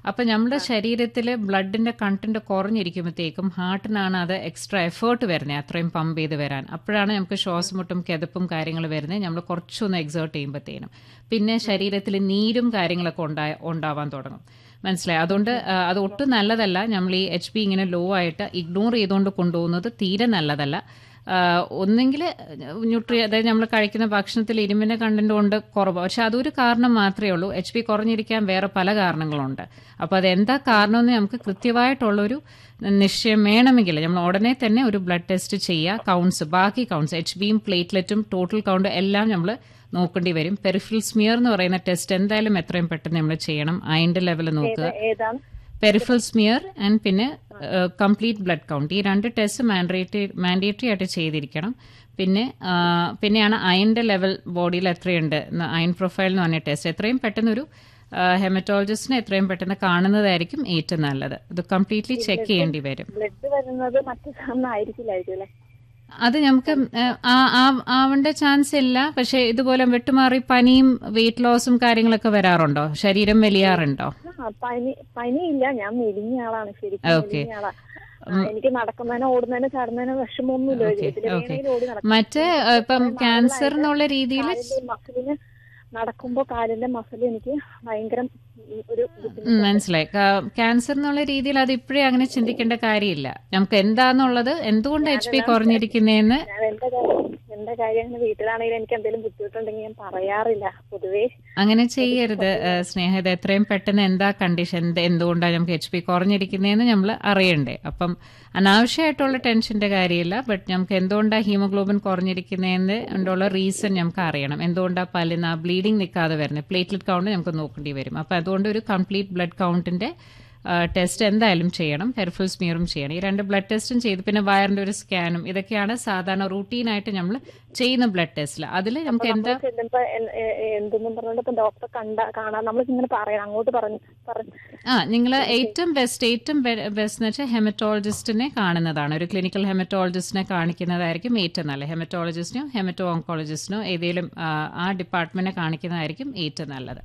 അപ്പം നമ്മുടെ ശരീരത്തിൽ ബ്ലഡിന്റെ കണ്ടന്റ് കുറഞ്ഞിരിക്കുമ്പോഴത്തേക്കും ഹാർട്ടിനാണ് അത് എക്സ്ട്രാ എഫേർട്ട് വരുന്നത് അത്രയും പമ്പ് ചെയ്ത് വരാൻ അപ്പോഴാണ് നമുക്ക് ശ്വാസമുട്ടും കിതപ്പും കാര്യങ്ങൾ വരുന്നത് നമ്മൾ കുറച്ചൊന്ന് എക്സേർട്ട് ചെയ്യുമ്പോഴത്തേനും പിന്നെ ശരീരത്തിൽ നീരും കാര്യങ്ങളൊക്കെ ഉണ്ടാ ഉണ്ടാവാൻ തുടങ്ങും മനസ്സിലായി അതുകൊണ്ട് ആ, അത് ഒട്ടും നല്ലതല്ല നമ്മൾ ഈ എച്ച് പി ഇങ്ങനെ ലോ ആയിട്ട് ഇഗ്നോർ ചെയ്തുകൊണ്ട് കൊണ്ടുപോകുന്നത് തീരെ നല്ലതല്ല ഒന്നെങ്കിൽ ന്യൂട്രി അതായത് നമ്മൾ കഴിക്കുന്ന ഭക്ഷണത്തിൽ ഇരുമ്പിന്റെ കണ്ടന്റ് കൊണ്ട് കുറവ് പക്ഷെ അതൊരു കാരണം മാത്രമേ ഉള്ളൂ എച്ച് പി കുറഞ്ഞിരിക്കാൻ വേറെ പല കാരണങ്ങളുണ്ട് അപ്പോൾ അതെന്താ കാരണമെന്ന് നമുക്ക് കൃത്യമായിട്ടുള്ളൊരു നിശ്ചയം വേണമെങ്കിൽ നമ്മൾ ഉടനെ തന്നെ ഒരു ബ്ലഡ് ടെസ്റ്റ് ചെയ്യുക കൗണ്ട്സ് ബാക്കി കൗണ്ട്സ് എച്ച് ബിയും പ്ലേറ്റ്ലെറ്റും ടോട്ടൽ കൗണ്ട് എല്ലാം നമ്മൾ നോക്കേണ്ടി വരും പെരിഫിൽ സ്മിയർ എന്ന് പറയുന്ന ടെസ്റ്റ് എന്തായാലും എത്രയും പെട്ടെന്ന് നമ്മൾ ചെയ്യണം അയന്റെ ലെവൽ നോക്കുക ഏതാണ് പെരിഫൽ സ്മിയർ ആൻഡ് പിന്നെ കംപ്ലീറ്റ് ബ്ലഡ് കൗണ്ട് ഈ രണ്ട് ടെസ്റ്റ് മാൻഡേറ്ററി മാൻഡേറ്ററി ആയിട്ട് ചെയ്തിരിക്കണം പിന്നെ ആ, പിന്നെയാണ് അയണിന്റെ ലെവൽ ബോഡിയിൽ എത്രയുണ്ട് അയൺ പ്രൊഫൈൽ എന്ന് പറഞ്ഞ ടെസ്റ്റ് എത്രയും പെട്ടെന്ന് ഒരു ഹെമറ്റോളജിസ്റ്റിനെ എത്രയും പെട്ടെന്ന് കാണുന്നതായിരിക്കും ഏറ്റവും നല്ലത് ഇത് കംപ്ലീറ്റ്ലി ചെക്ക് ചെയ്യേണ്ടി വരും ബ്ലഡ് വരുന്നത് മറ്റു സാധനം ആയിരിക്കില്ലായിരിക്കും അല്ലെ അത് നമുക്ക് ആ- ആ- ആ- ആവേണ്ട ചാൻസ് ഇല്ല പക്ഷെ ഇതുപോലെ വിട്ടുമാറി പനിയും വെയിറ്റ് ലോസും കാര്യങ്ങളൊക്കെ വരാറുണ്ടോ ശരീരം വലിയാറുണ്ടോ ആ പനി പനിയില്ല ഞാൻ മെലിഞ്ഞ ആളാണ് ശരിക്കും Okay. മെലിഞ്ഞ ആളാ ആ, എനിക്ക് നടക്കുന്നതിന് ഓടുന്നതിന് ചാടുന്നതിന് വിഷമമൊന്നുമില്ല ഓക്കെ ഇതില് ഓക്കെ വേണമെങ്കിൽ ഓടി നടക്കാം മറ്റേ ആ, ഇപ്പം ക്യാൻസർ എന്നുള്ള രീതിയിൽ കാലിന്റെ മസിലിന് നടക്കുമ്പോ കാലിന്റെ മസിൽ എനിക്ക് ഭയങ്കര ഉം, ഒരു ബുദ്ധിമുട്ട് ഉം, മനസ്സിലായി കാ- ക്യാൻസർ എന്നുള്ള രീതിയിൽ അത് ഇപ്പോഴേ അങ്ങനെ ചിന്തിക്കേണ്ട കാര്യമില്ല നമുക്ക് എന്താന്നുള്ളത് എന്തുകൊണ്ട് എച്ച് പി കുറഞ്ഞിരിക്കുന്നതെന്ന് ഞാൻ എന്റെ കാര്യം എന്റെ കാര്യം അങ്ങനെ വീട്ടിലാണെങ്കിലും എനിക്ക് എന്തെങ്കിലും ബുദ്ധിമുട്ടുണ്ടെങ്കിൽ ഞാൻ പറയാറില്ല പൊതുവേ അങ്ങനെ ചെയ്യരുത് ആ, സ്നേഹ ഇത് എത്രയും പെട്ടെന്ന് എന്താ കണ്ടീഷൻ എന്ത് എന്തുകൊണ്ടാണ് നമുക്ക് എച്ച് പി കുറഞ്ഞിരിക്കുന്നതെന്ന് നമ്മൾ അറിയണ്ടേ അപ്പം അനാവശ്യമായിട്ടുള്ള ടെൻഷന്റെ കാര്യമില്ല ബട്ട് നമുക്ക് എന്തുകൊണ്ടാണ് ഹീമോഗ്ലോബിൻ കുറഞ്ഞിരിക്കുന്നതെന്ന് ഉള്ള റീസൺ നമുക്ക് അറിയണം എന്തുകൊണ്ടാണ് പല്ലിന്ന് ആ ബ്ലീഡിങ് നിൽക്കാതെ വരുന്നത് പ്ലേറ്റ്ലെറ്റ് കൗണ്ട് നമുക്ക് നോക്കേണ്ടി വരും അപ്പം അതുകൊണ്ട് ഒരു കംപ്ലീറ്റ് ബ്ലഡ് കൗണ്ടിന്റെ ടെസ്റ്റ് എന്തായാലും ചെയ്യണം പെർഫുൾ സ്മിയറും ചെയ്യണം ഈ രണ്ട് ബ്ലഡ് ടെസ്റ്റും ചെയ്ത് പിന്നെ വയറിന്റെ ഒരു സ്കാനും ഇതൊക്കെയാണ് സാധാരണ റൂട്ടീനായിട്ട് നമ്മൾ ചെയ്യുന്ന ബ്ലഡ് ടെസ്റ്റിൽ അതിൽ നമുക്ക് എന്താ ചെല്ലുമ്പോ എൻ- എ- എ- എന്തെന്നും പറഞ്ഞോണ്ട് ഇപ്പൊ ഡോക്ടറെ കണ്ട കാണാൻ നമ്മൾ ഇങ്ങനെ പറയണം അങ്ങോട്ട് പറഞ്ഞു പറഞ്ഞു ആ നിങ്ങൾ ഏറ്റവും ബെസ്റ്റ് ഏറ്റവും ബെസ്റ്റ് എന്ന് വെച്ചാൽ ഹെമറ്റോളജിസ്റ്റിനെ കാണുന്നതാണ് ഒരു ക്ലിനിക്കൽ ഹെമറ്റോളജിസ്റ്റിനെ കാണിക്കുന്നതായിരിക്കും ഏറ്റവും നല്ലത് ഹെമറ്റോളജിസ്റ്റിനോ ഹെമറ്റോ ഓങ്കോളജിസ്റ്റിനോ ഏതെങ്കിലും ആ, ആ ഡിപ്പാർട്ട്മെന്റിനെ കാണിക്കുന്നതായിരിക്കും ഏറ്റവും നല്ലത്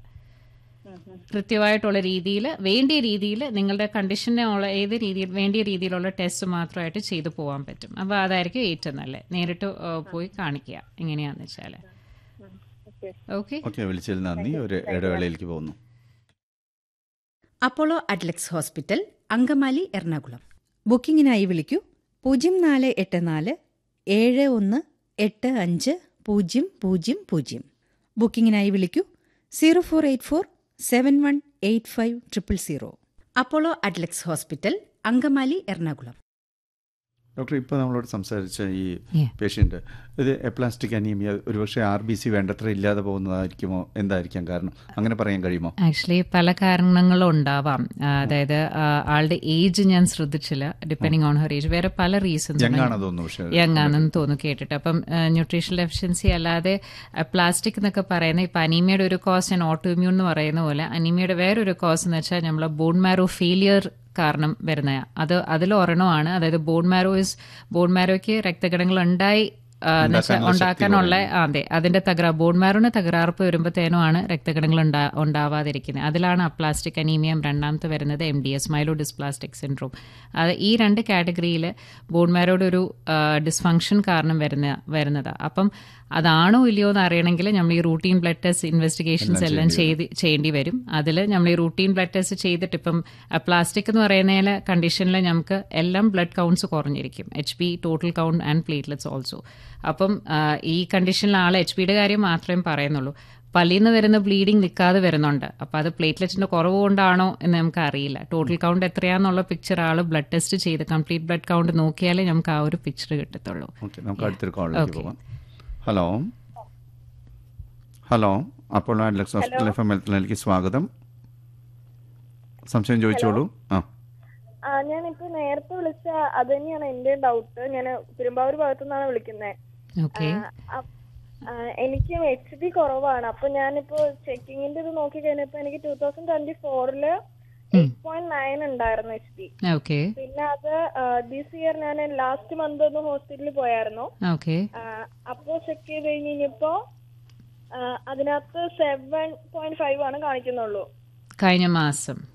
കൃത്യമായിട്ടുള്ള രീതിയിൽ വേണ്ടിയ രീതിയിൽ നിങ്ങളുടെ കണ്ടീഷനുള്ള ഏത് രീതിയിൽ വേണ്ടിയ രീതിയിലുള്ള ടെസ്റ്റ് മാത്രമായിട്ട് ചെയ്തു പോകാൻ പറ്റും അപ്പോൾ അതായിരിക്കും ഏറ്റവും നല്ലത് നേരിട്ട് ആ, പോയി കാണിക്കുക എങ്ങനെയാന്ന് വെച്ചാൽ ഓക്കെ ഓക്കെ ഓക്കെ വിളിച്ചതിൽ നന്ദി ഒരു ഇടവേളയിലേക്ക് പോകുന്നു Apollo Adlux hospital Angamaly Ernakulam ബുക്കിംഗിനായി വിളിക്കൂ പൂജ്യം നാല് എട്ട് നാല് ഏഴ് ഒന്ന് എട്ട് അഞ്ച് പൂജ്യം പൂജ്യം പൂജ്യം ബുക്കിംഗിനായി വിളിക്കൂ zero four eight four seven one eight five triple zero Apollo Adlux hospital Angamaly Ernakulam doctor ഇപ്പോൾ നമ്മളോട് സംസാരിച്ച ഈ Yeah. പേഷ്യൻ്റ് ഇത് എപ്ലാസ്റ്റിക് അനീമിയ ഒരുപക്ഷെ ആർ ബി സി വേണ്ടത്ര ഇല്ലാതെ പോകുന്നതായിരിക്കുമോ എന്തായിരിക്കാം കാരണം അങ്ങനെ പറയാൻ കഴിയുമോ ആക്ച്വലി പല കാരണങ്ങളും ഉണ്ടാവാം ആ, അതായത് ആ, ആളുടെ ഏജ് ഞാൻ ശ്രദ്ധിച്ചില്ല ഡിപ്പെൻഡിങ് ഓൺ ഹർ ഏജ് വേറെ പല റീസൺസ് യങ് ആണെന്ന് തോന്നുന്നു പക്ഷേ യങ് ആണെന്ന് തോന്നുന്നു കേട്ടിട്ട് അപ്പം ന്യൂട്രീഷൻ ഡെഫിഷ്യൻസി അല്ലാതെ പ്ലാസ്റ്റിക് എന്നൊക്കെ പറയുന്ന ഇപ്പം അനീമിയയുടെ ഒരു കോസ് ഞാൻ ഓട്ടോമ്യൂൺ എന്ന് പറയുന്ന പോലെ അനീമിയയുടെ വേറൊരു കോസ് എന്ന് വെച്ചാൽ നമ്മളെ ബോൺ മാരോ ഫെയിലിയർ കാരണം വരുന്ന അത് അതിൽ ഒരെണ്ണമാണ് അതായത് ബോൺ മാരോ ഇസ് ബോൺ മാരോയ്ക്ക് രക്തഘടനകൾ ഉണ്ടായി ആ, എന്ന് വെച്ചാൽ ഉണ്ടാക്കാനുള്ള ശക്തി ഉണ്ടാക്കാനുള്ള ആ, അതെ അതിന്റെ തകരാർ ബോൺ മാരോന് തകരാർപ്പ് വരുമ്പോഴത്തേനുമാണ് രക്തഘടനകൾ ഉണ്ടാ ഉണ്ടാവാതിരിക്കുന്നത് അതിലാണ് അപ്ലാസ്റ്റിക് അനീമിയം രണ്ടാമത്തെ വരുന്നത് M D S myelodysplastic syndrome അത് ഈ രണ്ട് കാറ്റഗറിയിൽ ബോൺ മാരോയുടെ ഒരു ഡിസ്ഫങ്ഷൻ കാരണം വരുന്ന വരുന്നതാണ് അപ്പം അതാണോ ഇല്ലയോ എന്ന് അറിയണമെങ്കിൽ നമ്മൾ ഈ റൂട്ടീൻ ബ്ലഡ് ടെസ്റ്റ് ഇൻവെസ്റ്റിഗേഷൻസ് എല്ലാം ചെയ്ത് ചെയ്യേണ്ടി വരും അതിൽ നമ്മൾ ഈ റൂട്ടീൻ ബ്ലഡ് ടെസ്റ്റ് ചെയ്തിട്ട് ഇപ്പം പ്ലാസ്റ്റിക് എന്ന് പറയുന്നതിൽ കണ്ടീഷനിൽ നമുക്ക് എല്ലാം ബ്ലഡ് കൗണ്ട്സ് കുറഞ്ഞിരിക്കും H P total count and platelets also അപ്പം ആ, ഈ കണ്ടീഷനിൽ ആൾ എച്ച് പിയുടെ കാര്യം മാത്രമേ പറയുന്നുള്ളൂ പല്ലിൽ നിന്ന് വരുന്ന ബ്ലീഡിങ് നിൽക്കാതെ വരുന്നുണ്ട് അപ്പോൾ അത് പ്ലേറ്റ്ലെറ്റിന്റെ കുറവ് കൊണ്ടാണോ എന്ന് നമുക്ക് അറിയില്ല ടോട്ടൽ കൗണ്ട് എത്രയാന്നുള്ള പിക്ചർ ആൾ ബ്ലഡ് ടെസ്റ്റ് ചെയ്ത് കംപ്ലീറ്റ് ബ്ലഡ് കൗണ്ട് നോക്കിയാലേ നമുക്ക് ആ ഒരു പിക്ചർ കിട്ടത്തുള്ളൂ ഓക്കെ നമുക്ക് അടുത്തൊരു കോളിലേക്ക് Okay. പോകാം ഹലോ ഹലോ അപ്പോൾ ലക്സ് ഹോസ്പിറ്റൽ എഫ് എം ഹെൽത്തിലേക്ക് സ്വാഗതം സംശയം ചോദിച്ചോളൂ ആ ആ ഞാനിപ്പോ നേരത്തെ വിളിച്ച അത് തന്നെയാണ് എന്റെ ഡൗട്ട് ഞാൻ പെരുമ്പാവൂർ ഭാഗത്തു നിന്നാണ് വിളിക്കുന്നത് ഓക്കെ എനിക്ക് എച്ച് ഡി കുറവാണ് അപ്പൊ ഞാനിപ്പോ ചെക്കിങ്ങിന്റെ ഇത് നോക്കി കഴിഞ്ഞപ്പോ എനിക്ക് ടൂ തൗസൻഡ് ട്വന്റി ഫോറില് എയ്റ്റ് പോയിന്റ് നയൻ ഉണ്ടായിരുന്നു എച്ച് ഡി ഓക്കെ പിന്നെ അത് ദിസ് ഇയർ ഞാൻ ലാസ്റ്റ് മന്ത് ഒന്ന് ഹോസ്പിറ്റലിൽ പോയായിരുന്നു ഓക്കെ ആ, അപ്പോ ചെക്ക് ചെയ്ത് കഴിഞ്ഞ് കഴിഞ്ഞപ്പോ ആ, അതിനകത്ത് സെവൻ പോയിന്റ് ഫൈവ് ആണ് കാണിക്കുന്നുള്ളൂ കഴിഞ്ഞ മാസം